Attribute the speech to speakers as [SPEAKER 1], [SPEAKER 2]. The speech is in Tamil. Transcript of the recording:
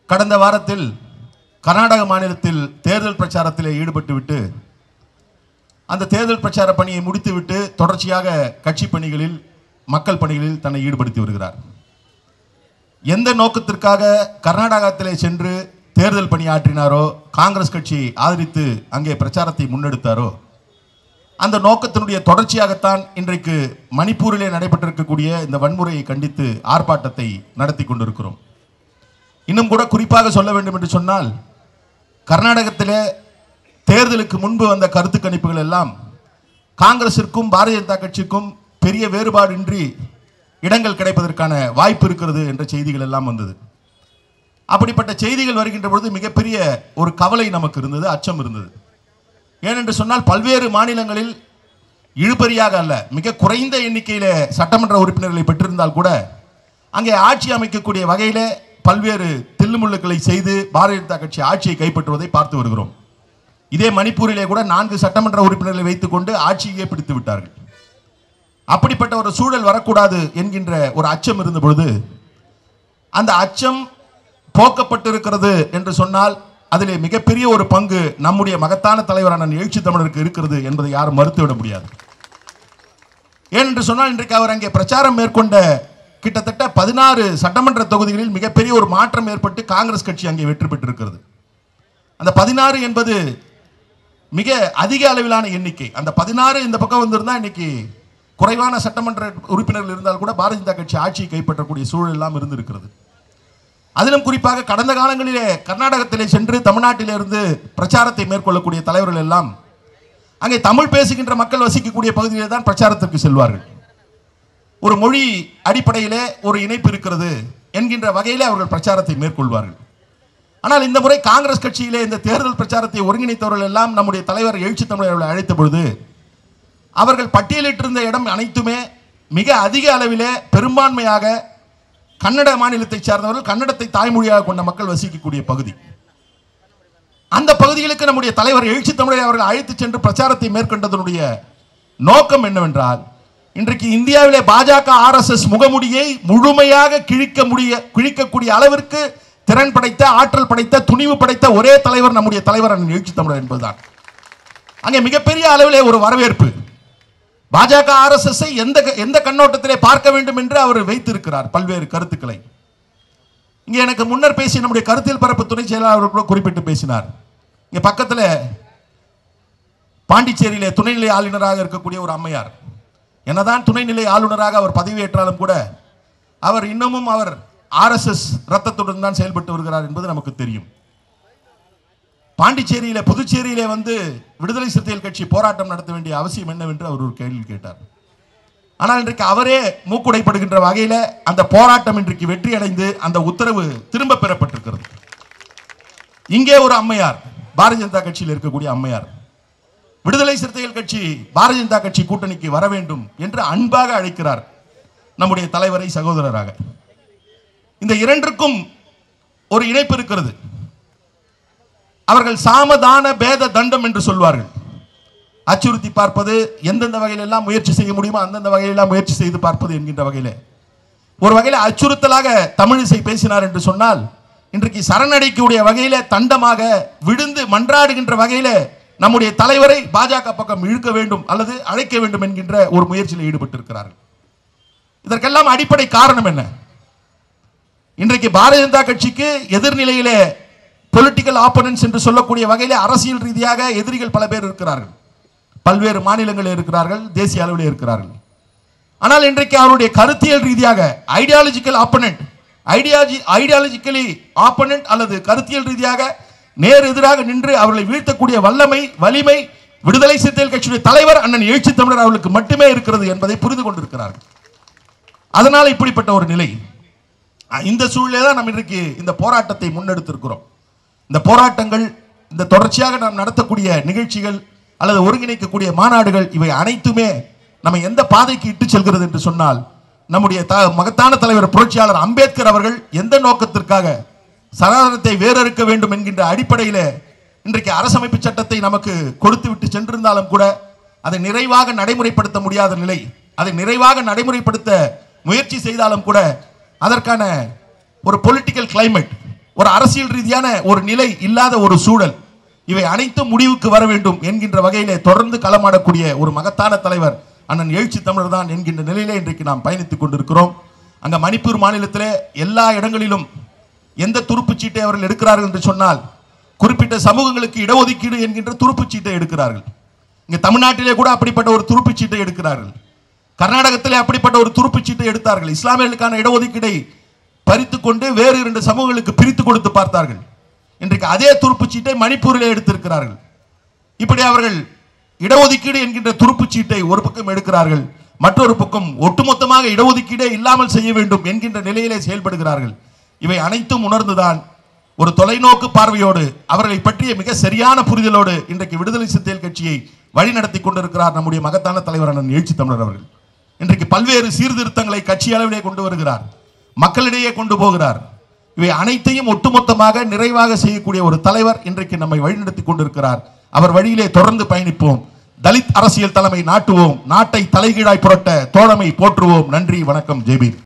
[SPEAKER 1] கடந்த வாரத்தில் கர்நாடக மாநிலத்தில் தேர்தல் பிரச்சாரத்திலே ஈடுபட்டுவிட்டு அந்த தேர்தல் பிரச்சார பணியை முடித்துவிட்டு தொடர்ச்சியாக கட்சி பணிகளில் மக்கள் பணிகளில் தன்னை ஈடுபடுத்தி வருகிறார் எந்த நோக்கத்திற்காக கர்நாடகத்திலே சென்று தேர்தல் பணியாற்றினாரோ காங்கிரஸ் கட்சி ஆதரித்து அங்கே பிரச்சாரத்தை முன்னெடுத்தாரோ அந்த நோக்கத்தினுடைய தொடர்ச்சியாகத்தான் இன்றைக்கு மணிப்பூரிலே நடைபெற்றிருக்கக்கூடிய இந்த வன்முறையை கண்டித்து ஆர்ப்பாட்டத்தை நடத்தி கொண்டிருக்கிறோம் இன்னும் கூட குறிப்பாக சொல்ல வேண்டும் என்று சொன்னால் கர்நாடகத்திலே தேர்தலுக்கு முன்பு வந்த கருத்து கணிப்புகள் எல்லாம் காங்கிரசிற்கும் பாரதிய ஜனதா கட்சிக்கும் பெரிய வேறுபாடின்றி இடங்கள் கிடைப்பதற்கான வாய்ப்பு இருக்கிறது என்ற செய்திகள் எல்லாம் வந்தது அப்படிப்பட்ட செய்திகள் வருகின்ற பொழுது மிகப்பெரிய ஒரு கவலை நமக்கு இருந்தது அச்சம் இருந்தது ஏனென்று சொன்னால் பல்வேறு மாநிலங்களில் இழுபறியாக அல்ல மிக குறைந்த எண்ணிக்கையிலே சட்டமன்ற உறுப்பினர்களை பெற்றிருந்தால் கூட அங்கே ஆட்சி அமைக்கக்கூடிய வகையிலே பல்வேறு தில்லுமுள்ளுக்களை செய்து பாரதிய ஜனதா கட்சி ஆட்சியை கைப்பற்றுவதை பார்த்து வருகிறோம் இதே மணிப்பூரிலே கூட நான்கு சட்டமன்ற உறுப்பினர்களை வைத்துக்கொண்டு ஆட்சியே பிடித்து விட்டார்கள் அப்படிப்பட்ட ஒரு சூழல் வரக்கூடாது என்கின்ற ஒரு அச்சம் இருந்த பொழுது அந்த அச்சம் போக்கப்பட்டிருக்கிறது என்று சொன்னால் அதிலே மிகப்பெரிய ஒரு பங்கு நம்முடைய மகத்தான தலைவரான எழுச்சி தமிழருக்கு இருக்கிறது என்பதை யாரும் மறுத்துவிட முடியாது ஏனென்று சொன்னால் இன்றைக்கு அவர் அங்கே பிரச்சாரம் மேற்கொண்ட கிட்டத்தட்ட பதினாறு சட்டமன்ற தொகுதிகளில் மிகப்பெரிய ஒரு மாற்றம் ஏற்பட்டு காங்கிரஸ் கட்சி அங்கே வெற்றி பெற்றிருக்கிறது அந்த பதினாறு என்பது மிக அதிக அளவிலான எண்ணிக்கை அந்த பதினாறு இந்த பக்கம் வந்திருந்தா இன்னைக்கு குறைவான சட்டமன்ற உறுப்பினர்கள் இருந்தால் கூட பாரதிய ஜனதா கட்சி ஆட்சியை கைப்பற்றக்கூடிய சூழல் எல்லாம் இருந்திருக்கிறது அதிலும் குறிப்பாக கடந்த காலங்களிலே கர்நாடகத்திலே சென்று தமிழ்நாட்டிலே இருந்து பிரச்சாரத்தை மேற்கொள்ளக்கூடிய தலைவர்கள் எல்லாம் அங்கே தமிழ் பேசுகின்ற மக்கள் வசிக்கக்கூடிய பகுதியிலே தான் பிரச்சாரத்திற்கு செல்வார்கள் ஒரு மொழி அடிப்படையிலே ஒரு இணைப்பு இருக்கிறது என்கின்ற வகையிலே அவர்கள் பிரச்சாரத்தை மேற்கொள்வார்கள் ஆனால் இந்த முறை காங்கிரஸ் கட்சியிலே இந்த தேர்தல் பிரச்சாரத்தை ஒருங்கிணைத்தவர்கள் எல்லாம் நம்முடைய தலைவர் எழுச்சி தமிழர்களை அழைத்த பொழுது அவர்கள் பட்டியலிட்டிருந்த இடம் அனைத்துமே மிக அதிக அளவிலே பெரும்பான்மையாக கன்னட மாநிலத்தைச் சார்ந்தவர்கள் கன்னடத்தை தாய்மொழியாக கொண்ட மக்கள் வசிக்கக்கூடிய பகுதி அந்த பகுதிகளுக்கு நம்முடைய தலைவர் எழுச்சி தமிழரை அவர்கள் அழைத்து சென்று பிரச்சாரத்தை மேற்கொண்டதனுடைய நோக்கம் என்னவென்றால் இன்றைக்கு இந்தியாவிலே பாஜக ஆர்எஸ்எஸ் முகமுடியை முழுமையாக கிழிக்க முடிய கிழிக்கக்கூடிய அளவிற்கு திறன் படைத்த ஆற்றல் படைத்த துணிவு படைத்த ஒரே தலைவர் நம்முடைய தலைவர் அண்ணன் எழுச்சி தமிழர் என்பதுதான் அங்கே மிகப்பெரிய அளவிலே ஒரு வரவேற்பு பாஜக ஆர்எஸ்எஸ் எந்த எந்த கண்ணோட்டத்திலே பார்க்க வேண்டும் என்று அவர் வைத்திருக்கிறார் பல்வேறு கருத்துக்களை இங்கே எனக்கு முன்னர் பேசி நம்முடைய கருத்தியல் பரப்பு துணை செயலாளர் அவர்கள் கூட குறிப்பிட்டு பேசினார் இங்கே பக்கத்தில் பாண்டிச்சேரியிலே துணைநிலை ஆளுநராக இருக்கக்கூடிய ஒரு அம்மையார் என்னதான் துணைநிலை ஆளுநராக அவர் பதவியேற்றாலும் கூட அவர் இன்னமும் அவர் ஆர்எஸ்எஸ் ரத்தத்துடன் தான் செயல்பட்டு வருகிறார் என்பது நமக்கு தெரியும் பாண்டிச்சேரியில புதுச்சேரியிலே வந்து விடுதலை சிறுத்தைகள் கட்சி போராட்டம் நடத்த வேண்டிய அவசியம் என்னவென்று அவர் ஒரு கேள்வி கேட்டார் ஆனால் இன்றைக்கு அவரே மூக்குடைப்படுகின்ற வகையில அந்த போராட்டம் இன்றைக்கு வெற்றி அடைந்து அந்த உத்தரவு திரும்ப பெறப்பட்டிருக்கிறது இங்கே ஒரு அம்மையார் பாரதிய ஜனதா கட்சியில் இருக்கக்கூடிய அம்மையார் விடுதலை சிறுத்தைகள் கட்சி பாரதிய ஜனதா கட்சி கூட்டணிக்கு வர வேண்டும் என்று அன்பாக அழைக்கிறார் நம்முடைய தலைவரை சகோதரராக இந்த இரண்டிற்கும் ஒரு இணைப்பு இருக்கிறது அவர்கள் சாமதான பேத தண்டம் என்று சொல்வார்கள் அச்சுறுத்தி பார்ப்பது எந்தெந்த வகையில் எல்லாம் முயற்சி செய்ய முடியுமோ அந்தந்த வகையிலெல்லாம் முயற்சி செய்து பார்ப்பது என்கின்ற வகையிலே ஒரு வகையில் அச்சுறுத்தலாக தமிழிசை பேசினார் என்று சொன்னால் இன்றைக்கு சரணடைக்கக்கூடிய வகையில தண்டமாக விழுந்து மன்றாடுகின்ற வகையில நம்முடைய தலைவரை பாஜக பக்கம் இழுக்க வேண்டும் அல்லது அழைக்க வேண்டும் என்கின்ற ஒரு முயற்சியில் ஈடுபட்டிருக்கிறார்கள் இதற்கெல்லாம் அடிப்படை காரணம் என்ன இன்றைக்கு பாரதிய ஜனதா கட்சிக்கு எதிர்நிலையிலே பொலிட்டிக்கல் ஆப்பனன்ஸ் என்று சொல்லக்கூடிய வகையிலே அரசியல் ரீதியாக எதிரிகள் பல பேர் இருக்கிறார்கள் பல்வேறு மாநிலங்களில் இருக்கிறார்கள் தேசிய அளவில் இருக்கிறார்கள் ஆனால் இன்றைக்கு அவருடைய கருத்தியல் ரீதியாக ideological opponent ideology ideologically opponent அல்லது கருத்தியல் ரீதியாக நேர் எதிராக நின்று அவர்களை வீழ்த்தக்கூடிய வல்லமை வலிமை விடுதலை சிறுத்தைகள் கட்சியுடைய தலைவர் அண்ணன் எழுச்சி தமிழர் அவர்களுக்கு மட்டுமே இருக்கிறது என்பதை புரிந்து கொண்டிருக்கிறார்கள் அதனால் இப்படிப்பட்ட ஒரு நிலை இந்த சூழ்நிலை தான் நம்ம இன்றைக்கு இந்த போராட்டத்தை முன்னெடுத்திருக்கிறோம் இந்த போராட்டங்கள் இந்த தொடர்ச்சியாக நாம் நடத்தக்கூடிய நிகழ்ச்சிகள் அல்லது ஒருங்கிணைக்கக்கூடிய மாநாடுகள் இவை அனைத்துமே நம்ம எந்த பாதைக்கு இட்டு செல்கிறது என்று சொன்னால் நம்முடைய த மகத்தான தலைவர் புரட்சியாளர் அம்பேத்கர் அவர்கள் எந்த நோக்கத்திற்காக சனாதனத்தை வேறறுக்க வேண்டும் என்கின்ற அடிப்படையில் இன்றைக்கு அரசமைப்பு சட்டத்தை நமக்கு கொடுத்து விட்டு சென்றிருந்தாலும் கூட அதை நிறைவாக நடைமுறைப்படுத்த முடியாத நிலை அதை நிறைவாக நடைமுறைப்படுத்த முயற்சி செய்தாலும் கூட அதற்கான ஒரு பொலிட்டிக்கல் கிளைமேட் ஒரு அரசியல் ரீதியான ஒரு நிலை இல்லாத ஒரு சூழல் இவை அனைத்தும் முடிவுக்கு வர வேண்டும் என்கின்ற வகையிலே தொடர்ந்து களமாடக்கூடிய ஒரு மகத்தான தலைவர் அண்ணன் எழுச்சி தமிழர் தான் என்கின்ற நிலையிலே இன்றைக்கு நாம் பயணித்துக் கொண்டிருக்கிறோம் அங்க மணிப்பூர் மாநிலத்திலே எல்லா இடங்களிலும் எந்த துருப்புச் சீட்டை அவர்கள் எடுக்கிறார்கள் என்று சொன்னால் குறிப்பிட்ட சமூகங்களுக்கு இடஒதுக்கீடு என்கின்ற துருப்புச் சீட்டை எடுக்கிறார்கள் இங்க தமிழ்நாட்டிலே கூட அப்படிப்பட்ட ஒரு துருப்புச் சீட்டை எடுக்கிறார்கள் கர்நாடகத்திலே அப்படிப்பட்ட ஒரு துருப்புச் சீட்டை எடுத்தார்கள் இஸ்லாமியர்களுக்கான இடஒதுக்கீடை பறித்துக் கொண்டு வேறு இரண்டு சமூகங்களுக்கு பிரித்து கொடுத்து பார்த்தார்கள் இன்றைக்கு அதே துருப்புச் சீட்டை மணிப்பூரிலே எடுத்திருக்கிறார்கள் இப்படி அவர்கள் இடஒதுக்கீடு என்கின்ற துருப்புச் சீட்டை ஒரு பக்கம் எடுக்கிறார்கள் மற்றொரு பக்கம் ஒட்டுமொத்தமாக இடஒதுக்கீடே இல்லாமல் செய்ய வேண்டும் என்கின்ற நிலையிலே செயல்படுகிறார்கள் இவை அனைத்தும் உணர்ந்துதான் ஒரு தொலைநோக்கு பார்வையோடு அவர்களை பற்றிய மிக சரியான புரிதலோடு இன்றைக்கு விடுதலை சிறுத்தைகள் கட்சியை வழிநடத்தி கொண்டிருக்கிறார் நம்முடைய மகத்தான தலைவர் அண்ணன் எழுச்சி தமிழர் அவர்கள் இன்றைக்கு பல்வேறு சீர்திருத்தங்களை கட்சி அளவிலே கொண்டு வருகிறார் மக்களிடையே கொண்டு போகிறார் இவை அனைத்தையும் ஒட்டுமொத்தமாக நிறைவாக செய்யக்கூடிய ஒரு தலைவர் இன்றைக்கு நம்மை வழிநடத்தி கொண்டிருக்கிறார் அவர் வழியிலே தொடர்ந்து பயணிப்போம் தலித் அரசியல் தலைமை நாட்டுவோம் நாட்டை தலைகீழாய் புரட்ட தோழமை போற்றுவோம் நன்றி வணக்கம் ஜெய்பீர்